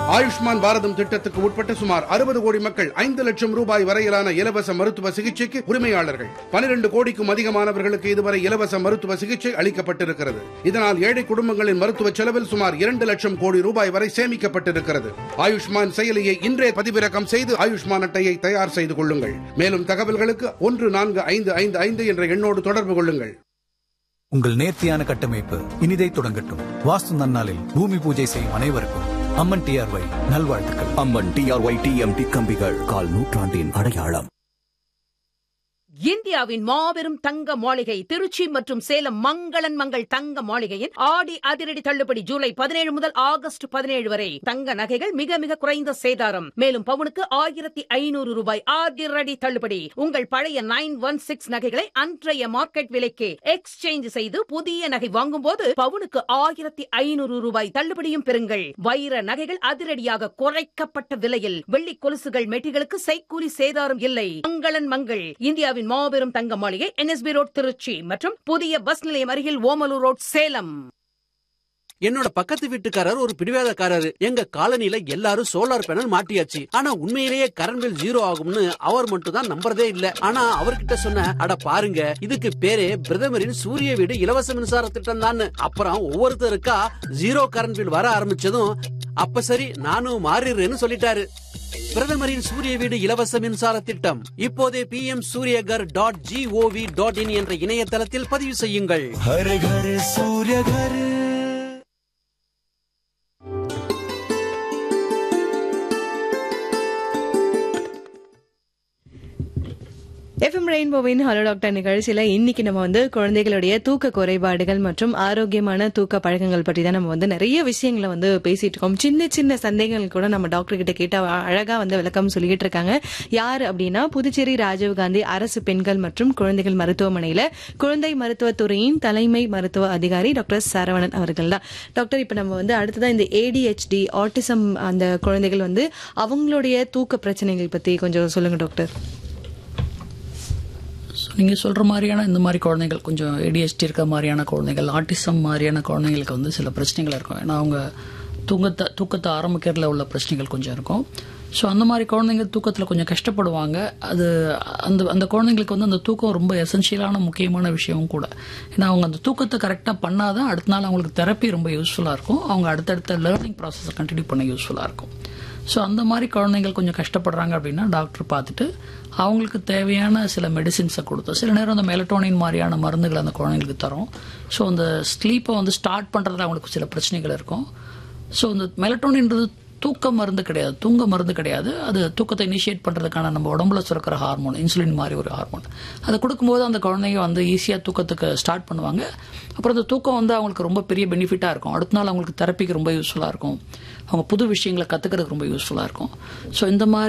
ஆயுஷ்மான் பாரதம் திட்டத்துக்கு உட்பட்ட சுமார் அறுபது கோடி மக்கள் ஐந்து லட்சம் ரூபாய் வரையிலான இலவச மருத்துவ சிகிச்சைக்கு உரிமையாளர்கள் பனிரெண்டு கோடிக்கும் அதிகமானவர்களுக்கு இதுவரை இலவச மருத்துவ சிகிச்சை அளிக்கப்பட்டிருக்கிறது இதனால் ஏழை குடும்பங்களின் மருத்துவ செலவில் சுமார் இரண்டு லட்சம் கோடி ரூபாய் வரை சேமிக்கப்பட்டிருக்கிறது ஆயுஷ்மான் செயலியை இன்றே பதிவிறக்கம் செய்து ஆயுஷ்மான் அட்டையை தயார் செய்து கொள்ளுங்கள் மேலும் தகவல்களுக்கு ஒன்று நான்கு ஐந்து ஐந்து ஐந்து என்ற எண்ணோடு தொடர்பு கொள்ளுங்கள் உங்கள் நேர்த்தியான கட்டமைப்பு இனிதை தொடங்கட்டும் வாஸ்து நன்னாளில் பூமி பூஜை செய்யும் அனைவருக்கும் அம்மன் டிஆர்ஒய் நல்வாழ்த்துக்கள் அம்மன் டிஆர்ஒய் டிஎம்டி கம்பிகள் கால் நூற்றாண்டின் அடையாளம் இந்தியாவின் மாபெரும் தங்க மாளிகை திருச்சி மற்றும் சேலம் மங்களன் மங்கள் தங்க மாளிகையின் ஆடி அதிரடி தள்ளுபடி ஜூலை பதினேழு முதல் ஆகஸ்ட் பதினேழு வரை தங்க நகைகள் மிக மிக குறைந்த சேதாரம் மேலும் பவுனுக்கு ஆயிரத்தி ஐநூறு ரூபாய் அதிரடி தள்ளுபடி உங்கள் பழைய நைன் ஒன் சிக்ஸ் நகைகளை அன்றைய மார்க்கெட் விலைக்கு எக்ஸ்சேஞ்ச் செய்து புதிய நகை வாங்கும் போது பவுனுக்கு ஆயிரத்தி ஐநூறு ரூபாய் தள்ளுபடியும் பெறுங்கள் வைர நகைகள் அதிரடியாக குறைக்கப்பட்ட விலையில் வெள்ளி கொலுசுகள் மெட்டிகளுக்கு செய்கூலி சேதாரம் இல்லை மங்களன் மங்கள் இந்தியாவின் மாபெரும் தங்க மாளிகை என்எஸ்பி ரோட் திருச்சி மற்றும் புதிய பஸ் நிலையம் அருகில் ஓமலூர் ரோட் சேலம் என்னோட பக்கத்து வீட்டுக்காரர் ஒரு பிடிவாதக்காரரு எங்க காலனில எல்லாரும் சோலார் பேனல் மாட்டியாச்சு ஆனா உண்மையிலேயே கரண்ட் பில் ஜீரோ ஆகும்னு அவர் மட்டும் தான் நம்புறதே இல்ல ஆனா அவர்கிட்ட சொன்ன அட பாருங்க இதுக்கு பேரே பிரதமரின் சூரிய வீடு இலவச மின்சார திட்டம் தான் அப்புறம் ஒவ்வொருத்தருக்கா ஜீரோ கரண்ட் பில் வர ஆரம்பிச்சதும் அப்ப சரி நானும் மாறிடுறேன்னு சொல்லிட்டாரு பிரதமரின் சூரிய வீடு இலவச மின்சார திட்டம் இப்போதே P M Suryaghar dot gov dot in என்ற இணையதளத்தில் பதிவு செய்யுங்கள் ஹர ஹர சூரிய ஹர எஃப்எம் ரெயின்போவின் ஹலோ டாக்டர் நிகழ்ச்சியில இன்னைக்கு நம்ம வந்து குழந்தைகளுடைய தூக்க குறைபாடுகள் மற்றும் ஆரோக்கியமான தூக்க பழக்கங்கள் பற்றி தான் நம்ம வந்து நிறைய விஷயங்களை வந்து பேசிட்டு இருக்கோம் சின்ன சின்ன சந்தேகங்கள் கூட நம்ம டாக்டர் கிட்ட கேட்ட அழகா வந்து விளக்கம் சொல்லிட்டு இருக்காங்க யார் அப்படின்னா புதுச்சேரி ராஜீவ்காந்தி அரசு பெண்கள் மற்றும் குழந்தைகள் மருத்துவமனையில குழந்தை மருத்துவத்துறையின் தலைமை மருத்துவ அதிகாரி டாக்டர் சரவணன் அவர்கள் தான் டாக்டர் இப்ப நம்ம வந்து அடுத்ததான் இந்த ஏடிஹெச்டி ஆட்டிசம் அந்த குழந்தைகள் வந்து அவங்களுடைய தூக்க பிரச்சனைகள் பத்தி கொஞ்சம் சொல்லுங்க டாக்டர் ஸோ நீங்கள் சொல்கிற மாதிரியான இந்த மாதிரி குழந்தைகள் கொஞ்சம் ஏடிஎஸ்டி இருக்க மாதிரியான குழந்தைகள் ஆட்டிசம் மாதிரியான குழந்தைங்களுக்கு வந்து சில பிரச்சனைகள் இருக்கும் ஏன்னா அவங்க தூங்கத்தை தூக்கத்தை ஆரம்பிக்கிறதுல உள்ள பிரச்சனைகள் கொஞ்சம் இருக்கும் ஸோ அந்த மாதிரி குழந்தைங்க தூக்கத்தில் கொஞ்சம் கஷ்டப்படுவாங்க அது அந்த அந்த குழந்தைங்களுக்கு வந்து அந்த தூக்கம் ரொம்ப எசென்ஷியலான முக்கியமான விஷயமும் கூட ஏன்னா அவங்க அந்த தூக்கத்தை கரெக்டாக பண்ணாதான் அடுத்த நாள் அவங்களுக்கு தெரப்பி ரொம்ப யூஸ்ஃபுல்லாக இருக்கும் அவங்க அடுத்தடுத்த லேர்னிங் ப்ராசஸை கண்டினியூ பண்ண யூஸ்ஃபுல்லாக இருக்கும் ஸோ அந்த மாதிரி குழந்தைகள் கொஞ்சம் கஷ்டப்படுறாங்க அப்படின்னா டாக்டர் பார்த்துட்டு அவங்களுக்கு தேவையான சில மெடிசின்ஸை கொடுத்தோம் சில நேரம் அந்த மெலட்டோனின் மாதிரியான மருந்துகளை அந்த குழந்தைங்களுக்கு தரோம் ஸோ அந்த ஸ்லீப்பை வந்து ஸ்டார்ட் பண்ணுறதுல அவங்களுக்கு சில பிரச்சனைகள் இருக்கும் ஸோ இந்த மெலட்டோனின்றது தூக்க மருந்து கிடையாது தூங்க மருந்து கிடையாது அது தூக்கத்தை இனிஷியேட் பண்ணுறதுக்கான நம்ம உடம்புல சுரக்கிற ஹார்மோன் இன்சுலின் மாதிரி ஒரு ஹார்மோன் அதை கொடுக்கும்போது அந்த குழந்தைங்க வந்து ஈஸியாக தூக்கத்துக்கு ஸ்டார்ட் பண்ணுவாங்க அப்புறம் அந்த தூக்கம் வந்து அவங்களுக்கு ரொம்ப பெரிய பெனிஃபிட்டாக இருக்கும் அடுத்த நாள் அவங்களுக்கு தெரப்பிக்கு ரொம்ப யூஸ்ஃபுல்லாக இருக்கும் அவங்க புது விஷயங்களை கற்றுக்கிறதுக்கு ரொம்ப யூஸ்ஃபுல்லாக இருக்கும் ஸோ இந்த மாதிரி